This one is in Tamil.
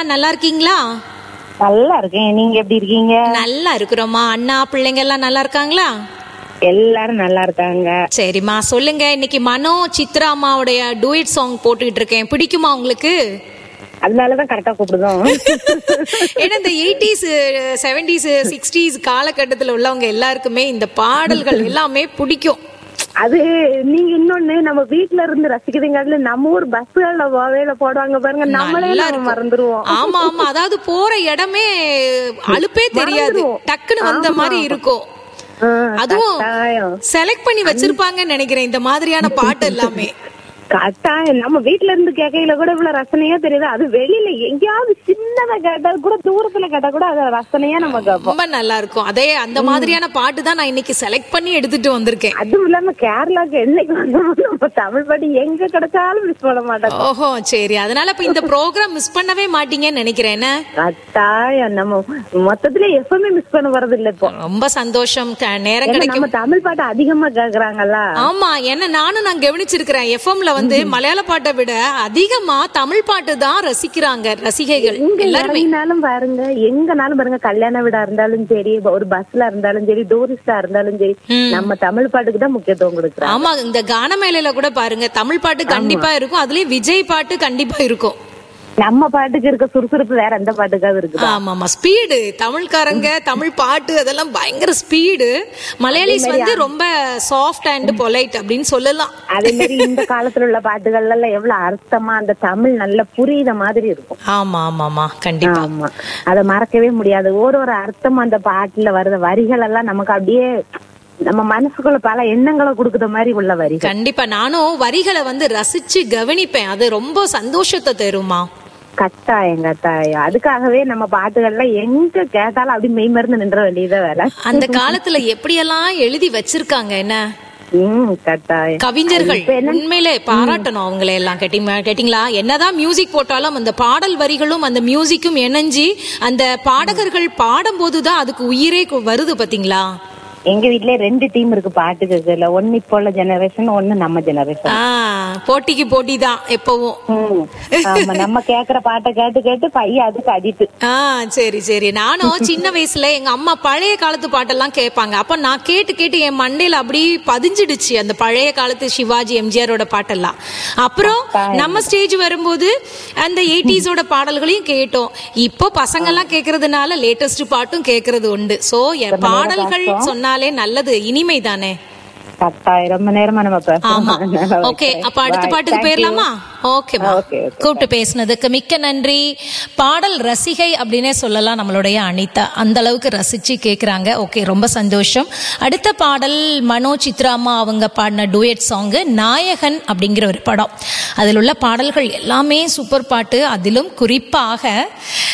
நல்லா இருக்கீங்களா நல்லா இருக்கேன் நீங்க எப்படி இருக்கீங்க நல்லா இருக்கிறோம்மா அண்ணா பிள்ளைங்க எல்லாம் நல்லா இருக்காங்களா எல்லாரும் நல்லா இருக்காங்க சரிம்மா சொல்லுங்க இன்னைக்கு மனோ சித்ரா அம்மாவுடைய டூயிட் சாங் போட்டுக்கிட்டு இருக்கேன் பிடிக்குமா உங்களுக்கு அதனாலதான் கரெக்டா கூப்பிடுதோம் ஏன்னா இந்த எயிட்டிஸ் செவன்டிஸ் சிக்ஸ்டீஸ் காலகட்டத்தில் உள்ளவங்க எல்லாருக்குமே இந்த பாடல்கள் எல்லாமே பிடிக்கும் அது நீங்க இன்னொன்னு நம்ம வீட்ல இருந்து ரசிக்கிறதுங்காட்டில நம்ம ஊர் பஸ்கள்ல போவேல போடுவாங்க பாருங்க நம்மளே நல்லா நம்ம இருக்கும். மறந்துருவோம் ஆமா ஆமா அதாவது போற இடமே அலுப்பே தெரியாது மறந்துருவோம். டக்குன்னு வந்த மாதிரி இருக்கும் ஆ, அதுவும் கட்டாயம் செலக்ட் பண்ணி வச்சிருப்பாங்கன்னு நினைக்கிறேன் இந்த மாதிரியான பாட்டு எல்லாமே கட்டாயம் நம்ம வீட்ல இருந்து கேட்கையில கூட இவ்வளவு ரசனையா தெரியுது அது வெளியில எங்கேயாவது சின்னதா கேட்டா கூட தூரத்துல கேட்டா கூட அது ரசனையா நம்ம கேட்போம் ரொம்ப நல்லா இருக்கும் அதே அந்த மாதிரியான பாட்டு தான் நான் இன்னைக்கு செலக்ட் பண்ணி எடுத்துட்டு வந்திருக்கேன் அதுவும் இல்லாம கேரளாக்கு என்னைக்கு வந்தோமோ நம்ம தமிழ் பாட்டு எங்க கிடைச்சாலும் மிஸ் பண்ண மாட்டோம் ஓஹோ சரி அதனால இப்ப இந்த ப்ரோக்ராம் மிஸ் பண்ணவே மாட்டீங்கன்னு நினைக்கிறேன் என்ன? கட்டாயம் நம்ம மொத்தத்துல எப்பவுமே மிஸ் பண்ண வர்றது இல்ல இப்போ ரொம்ப சந்தோஷம் க- நேரம் ஏன்னா கிடைக்கும் நம்ம தமிழ் பாட்டு அதிகமா கேக்குறாங்கல்ல ஆமா என்ன நானும் நான் கவனிச்சிருக்கிறேன் எஃப்எம்ல வந்து மலையாள பாட்டை விட அதிகமா தமிழ் பாட்டு தான் ரசிக்கிறாங்க ரசிகைகள் எங்க எல்லாருமே இறங்கினாலும் பாருங்க எங்கனாலும் பாருங்க கல்யாண வீடா இருந்தாலும் சரி ஒரு பஸ்ல இருந்தாலும் சரி டூரிஸ்டா இருந்தாலும் சரி நம்ம தமிழ் பாட்டுக்கு தான் முக்கியத்துவம் கொடுக்குறோம் ஆமா இந்த கானமேலையில கூட பாருங்க தமிழ் பாட்டு கண்டிப்பா இருக்கும் அதுலயும் விஜய் பாட்டு கண்டிப்பா இருக்கும் நம்ம பாட்டுக்கு இருக்க சுறுசுறுப்பு வேற எந்த பாட்டுக்காவது இருக்குது ஆமாமா ஸ்பீடு தமிழ்காரங்க தமிழ் பாட்டு அதெல்லாம் பயங்கர ஸ்பீடு மலையாளிஸ் வந்து ரொம்ப சாஃப்ட் அண்ட் பொலைட் அப்படின்னு சொல்லலாம் அதே மாதிரி இந்த காலத்துல உள்ள பாட்டுகள்ல எல்லாம் எவ்வளவு அர்த்தமா அந்த தமிழ் நல்ல புரியுத மாதிரி இருக்கும் ஆமா ஆமாமா கண்டிப்பா ஆமா அத மறக்கவே முடியாது ஒரு ஒரு அர்த்தம் அந்த பாட்டுல வர்ற வரிகள் எல்லாம் நமக்கு அப்படியே நம்ம மனசுக்குள்ள பல எண்ணங்களை கொடுக்குற மாதிரி உள்ள வரிகள் கண்டிப்பா நானும் வரிகளை வந்து ரசிச்சு கவனிப்பேன் அது ரொம்ப சந்தோஷத்தை தருமா கட்டாயம் கட்டாயம் அதுக்காகவே நம்ம பாட்டுகள்லாம் எங்க கேட்டாலும் அப்படி மெய் மருந்து நின்ற வேண்டியதா வேலை அந்த காலத்துல எப்படியெல்லாம் எழுதி வச்சிருக்காங்க என்ன உம் கட்டாயம் கவிஞர்கள் உண்மையிலே பாராட்டணும் அவங்களை எல்லாம் கேட்டீங்க கேட்டீங்களா என்னதான் மியூசிக் போட்டாலும் அந்த பாடல் வரிகளும் அந்த மியூசிக்கும் இணைஞ்சு அந்த பாடகர்கள் பாடும்போதுதான் அதுக்கு உயிரே கு- வருது பாத்தீங்களா எங்க வீட்ல ரெண்டு டீம் இருக்கு பாட்டு கேட்கல ஒன்னு இப்போ உள்ள ஜெனரேஷன் ஒன்னு நம்ம ஜெனரேஷன் ஆ போட்டிக்கு போட்டி தான் எப்பவும் உம் ஆமா நம்ம கேக்குற பாட்டை கேட்டு கேட்டு பையன் அதுக்கு அடிட்டு ஆ சரி சரி நானும் சின்ன வயசுல எங்க அம்மா பழைய காலத்து பாட்டெல்லாம் கேட்பாங்க அப்ப நான் கேட்டு கேட்டு என் மண்டையில அப்படி பதிஞ்சிடுச்சு அந்த பழைய காலத்து சிவாஜி எம்ஜிஆரோட பாட்டெல்லாம் அப்புறம் நம்ம ஸ்டேஜ் வரும்போது அந்த எயிட்டிஸோட பாடல்களையும் கேட்டோம் இப்போ பசங்க எல்லாம் கேக்குறதுனால லேட்டஸ்ட் பாட்டும் கேக்குறது உண்டு சோ என் பாடல்கள் சொன்னாலே நல்லது இனிமை தானே கட்டாயம் ரொம்ப நேரமா நம்ம ஆமா பேசணும் ஓகே அப்ப அடுத்த Bye. பாட்டுக்கு Thank you. போயிடலாமா ஓகேமா Okay, okay. கூப்பிட்டு பேசுனதுக்கு மிக்க நன்றி பாடல் ரசிகை அப்படின்னே சொல்லலாம் நம்மளுடைய அனிதா அந்த அளவுக்கு ரசிச்சு கேக்குறாங்க ஓகே ரொம்ப சந்தோஷம் அடுத்த பாடல் மனோ சித்ராமா அவங்க பாடின டூயட் சாங்கு நாயகன் அப்படிங்கிற ஒரு படம் அதில் உள்ள பாடல்கள் எல்லாமே சூப்பர் பாட்டு அதிலும் குறிப்பாக